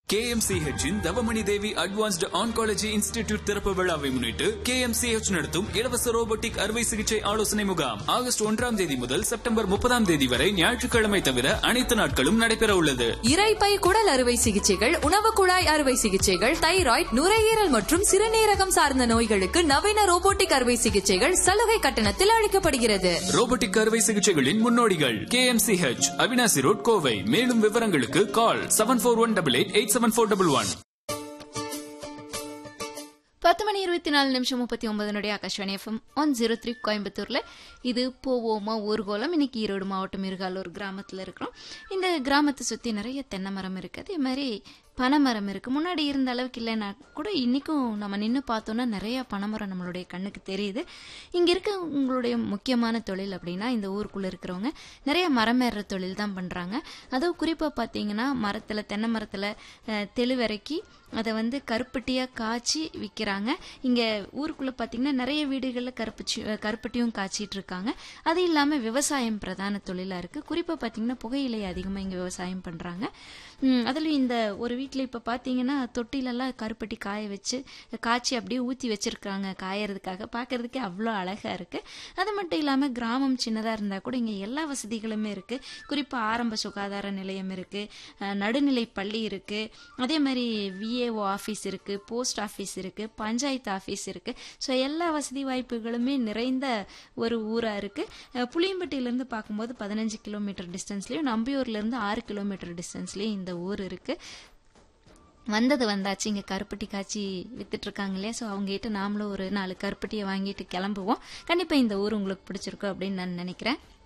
KMCH இன் Thavamani Devi advanced oncology institute திறப்பு விழாவை முன்னிட்டு KMCH நடத்தும் இலவச ரோபோட்டிக் அறுவை சிகிச்சை ஆலோசனை முகாம் ஆகஸ்ட் ஒன்றாம் தேதி முதல் செப்டம்பர் முப்பதாம் தேதி வரை ஞாயிற்றுக்கிழமை தவிர அனைத்து நாட்களும் நடைபெற உள்ளது இரைப்பை குடல் அறுவை சிகிச்சைகள் உணவு குழாய் அறுவை சிகிச்சைகள் தைராய்டு நுரையீரல் மற்றும் சிறுநீரகம் சார்ந்த நோய்களுக்கு நவீன ரோபோட்டிக் அறுவை சிகிச்சைகள் சலுகை கட்டணத்தில் அளிக்கப்படுகிறது ரோபோட்டிக் அறுவை சிகிச்சைகளின் முன்னோடிகள் KMCH அவினாசி ரோட் கோவை மேலும் விவரங்களுக்கு call seven four one double eight eight seven four double one பத்து மணி இருபத்தி நாலு நிமிஷம் முப்பத்தி ஒன்பதனுடைய Akashvani FM one zero three கோயம்புத்தூர்ல இது போவோமா ஊர்கோலம் இன்னைக்கு ஈரோடு மாவட்டம் இருகாலூர் கிராமத்துல இருக்கிறோம் இந்த கிராமத்தை சுத்தி நிறைய தென்னை மரம் இருக்கு அதே மாதிரி பனைமரம் இருக்கு முன்னாடி இருந்த அளவுக்கு இல்லைன்னா கூட இன்னைக்கும் நம்ம நின்று பார்த்தோம்னா நிறைய பனைமரம் நம்மளுடைய கண்ணுக்கு தெரியுது இங்க இருக்க உங்களுடைய முக்கியமான தொழில் அப்படின்னா இந்த ஊருக்குள்ள இருக்கிறவங்க நிறைய மரம் ஏறுற தொழில் தான் பண்றாங்க அதுவும் குறிப்பா பாத்தீங்கன்னா மரத்துல தென்னை மரத்துல அஹ், தெளுவிறக்கி அதை வந்து கருப்பட்டியாக காய்ச்சி விற்கிறாங்க இங்கே ஊருக்குள்ளே பார்த்தீங்கன்னா நிறைய வீடுகளில் கருப்பச்சி அஹ் கருப்பட்டியும் காய்ச்சிட்டு இருக்காங்க அது இல்லாமல் விவசாயம் பிரதான தொழிலாக இருக்குது குறிப்பாக பார்த்தீங்கன்னா புகையிலை அதிகமாக இங்கே விவசாயம் பண்ணுறாங்க அதுலேயும் இந்த ஒரு வீட்டில் இப்போ பார்த்தீங்கன்னா தொட்டிலெல்லாம் கருப்பட்டி காய வச்சு காய்ச்சி அப்படியே ஊற்றி வச்சுருக்காங்க காயறதுக்காக பார்க்கறதுக்கே அவ்வளோ அழகாக இருக்குது அது மட்டும் இல்லாமல் கிராமம் சின்னதாக இருந்தால் கூட இங்கே எல்லா வசதிகளுமே இருக்குது குறிப்பாக ஆரம்ப சுகாதார நிலையம் இருக்குது நடுநிலை பள்ளி இருக்குது அதே மாதிரி விஏஓ ஆஃபீஸ் இருக்குது போஸ்ட் ஆஃபீஸ் இருக்குது பஞ்சாயத்து ஆஃபீஸ் இருக்குது ஸோ எல்லா வசதி வாய்ப்புகளுமே நிறைந்த ஒரு ஊராக இருக்குது புளியம்பட்டியிலேருந்து பார்க்கும்போது பதினஞ்சு கிலோமீட்டர் டிஸ்டன்ஸ்லேயும் நம்பியூர்லேருந்து ஆறு கிலோமீட்டர் டிஸ்டன்ஸ்லேயும் இந்த ஊர் இருக்குது வந்தது வந்தாச்சு இங்கே கருப்பட்டி காய்ச்சி வித்துட்டு இருக்காங்க இல்லையா ஸோ அவங்ககிட்ட நாமளும் ஒரு நாலு கருப்பட்டியை வாங்கிட்டு கிளம்புவோம் கண்டிப்பாக இந்த ஊர் உங்களுக்கு பிடிச்சிருக்கும் அப்படின்னு நான் நினைக்கிறேன்